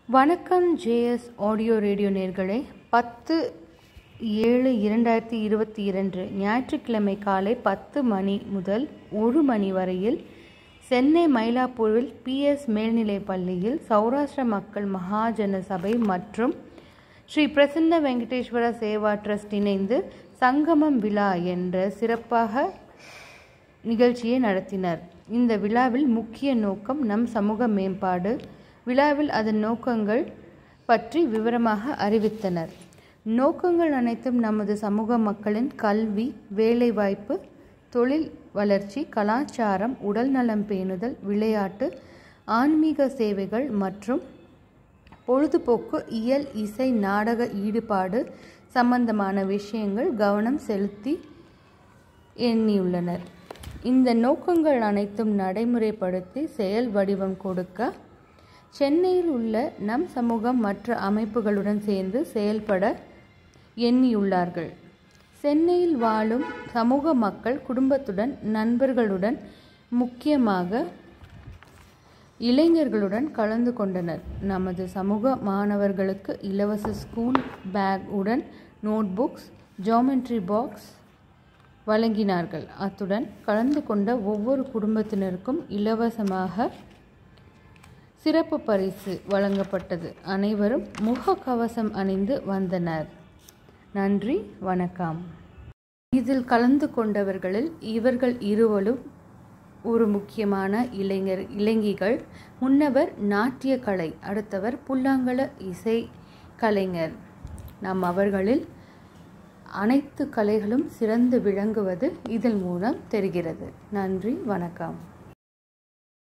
வணக்கம் JS audio radio நேர்களே பத்து ஏழு இரண்டாயிரத்தி இருபத்தி இரண்டு ஞாயிற்றுக்கிழமை காலை பத்து மணி முதல் ஒரு மணி வரையில் சென்னை மயிலாப்பூரில் பிஎஸ் மேல்நிலைப் பள்ளியில் சௌராஷ்டிர மக்கள் மகாஜன சபை மற்றும் ஸ்ரீ பிரசன்ன வெங்கடேஸ்வர சேவா ட்ரஸ்ட் இணைந்து சங்கமம் விழா என்ற சிறப்பாக நிகழ்ச்சியை நடத்தினர் இந்த விழாவில் முக்கிய நோக்கம் நம் சமூக மேம்பாடு விழாவில் அதன் நோக்கங்கள் பற்றி விவரமாக அறிவித்தனர் நோக்கங்கள் அனைத்தும் நமது சமூக மக்களின் கல்வி வேலைவாய்ப்பு தொழில் வளர்ச்சி கலாச்சாரம் உடல் நலம் பேணுதல் விளையாட்டு ஆன்மீக சேவைகள் மற்றும் பொழுதுபோக்கு இயல் இசை நாடக ஈடுபாடு சம்பந்தமான விஷயங்கள் கவனம் செலுத்தி எண்ணியுள்ளனர் இந்த நோக்கங்கள் அனைத்தும் நடைமுறைப்படுத்தி செயல் வடிவம் கொடுக்க சென்னையில் உள்ள நம் சமூகம் மற்ற அமைப்புகளுடன் சேர்ந்து செயல்பட எண்ணியுள்ளார்கள் சென்னையில் வாழும் சமூக மக்கள் குடும்பத்துடன் நண்பர்களுடன் முக்கியமாக இளைஞர்களுடன் கலந்து கொண்டனர் நமது சமூக மாணவர்களுக்கு இலவச ஸ்கூல் பேக் உடன் நோட்புக்ஸ் ஜாமெட்ரி பாக்ஸ் வழங்கினார்கள் அத்துடன் கலந்து கொண்ட ஒவ்வொரு குடும்பத்தினருக்கும் இலவசமாக சிறப்பு பரிசு வழங்கப்பட்டது அனைவரும் முகக்கவசம் அணிந்து வந்தனர் நன்றி வணக்கம் இதில் கலந்து கொண்டவர்களில் இவர்கள் இருவரும் ஒரு முக்கியமான இளைஞர் இளைஞிகள் முன்னவர் நாட்டிய கலை அடுத்தவர் புல்லாங்கல இசை கலைஞர் நாம் அவர்களில் அனைத்து கலைகளும் சிறந்து விளங்குவது இதன் மூலம் தெரிகிறது நன்றி வணக்கம்